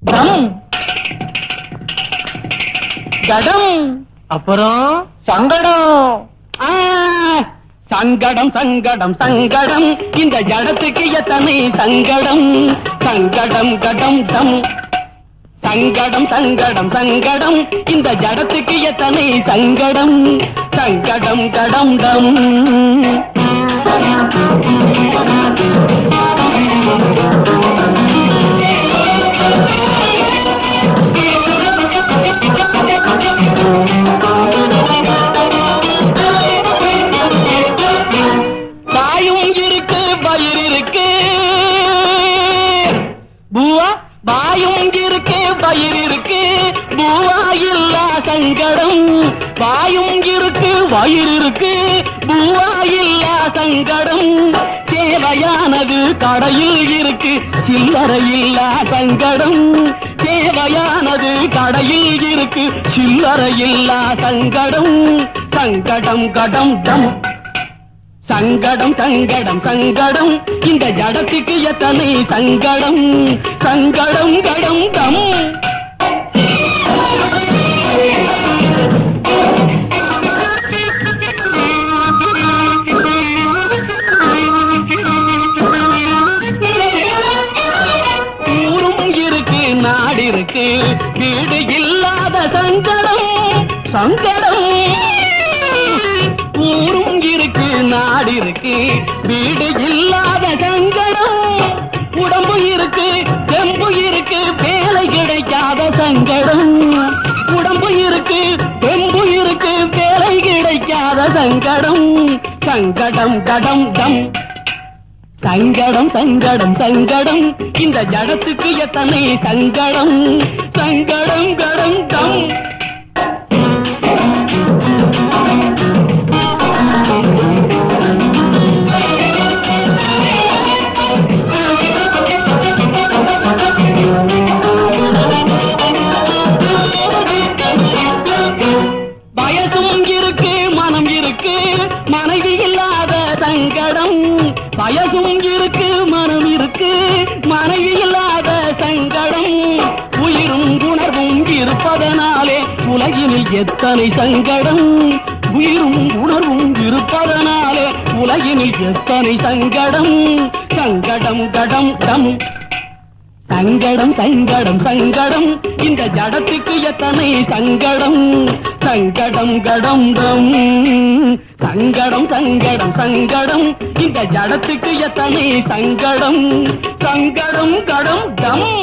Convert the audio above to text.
டம் கடம் அப்புறம் சங்கடம் ஆ, சங்கடம் சங்கடம் சங்கடம் இந்த ஜடத்துக்கு எத்தனை சங்கடம் சங்கடம் கடம் டம் சங்கடம் சங்கடம் சங்கடம் இந்த ஜடத்துக்கு எத்தனை சங்கடம் சங்கடம் கடம் டம் தாயும் இருக்கு பயிர் இருக்கு பூவா பாயும் இருக்கு பயிர் இருக்கு பூவா இல்லா சங்கடம் பாயும் இருக்கு வயிறு இருக்கு பூவா இல்லா சங்கடம் தேவையானது கடையில் இருக்கு சில்லறை இல்லா சங்கடம் தேவையானது கடையில் இருக்கு சில்லறை இல்லா சங்கடம் சங்கடம் கடம் டம் சங்கடம் சங்கடம் சங்கடம் இந்த ஜடத்துக்கு எத்தனை சங்கடம் சங்கடம் கடம் டம் ஊரும் இருக்கு நாடு இருக்கு வீடு இல்லாத சங்கடம் சங்கடம் ஊரும் இருக்கு நாடு இருக்கு வீடு இல்லாத சங்கடம் உடம்பு இருக்கு தெம்பு இருக்கு வேலை கிடைக்காத சங்கடம் உடம்பு இருக்கு தெம்பு இருக்கு வேலை கிடைக்காத சங்கடம் சங்கடம் கடம் டம் சங்கடம் சங்கடம் சங்கடம் இந்த ஜடத்துக்கு எத்தனை சங்கடம் சங்கடம் கடம் டம் பயசும் இருக்கு மனம் இருக்கு மனைவி இல்லாத சங்கடம் பயசும் இருக்கு மனம் இருக்கு மனைவி இல்லாத சங்கடம் உயிரும் உணர்வும் இருப்பதனாலே உலகினில் எத்தனை சங்கடம் உயிரும் உணர்வும் இருப்பதனாலே உலகினில் எத்தனை சங்கடம் சங்கடம் கடம் டம் சங்கடம் சங்கடம் சங்கடம் இந்த ஜடத்துக்கு எத்தனை சங்கடம் சங்கடம் கடம் டம் சங்கடம் சங்கடம் சங்கடம் இந்த ஜடத்துக்கு எத்தனை சங்கடம் சங்கடம் கடம் டம்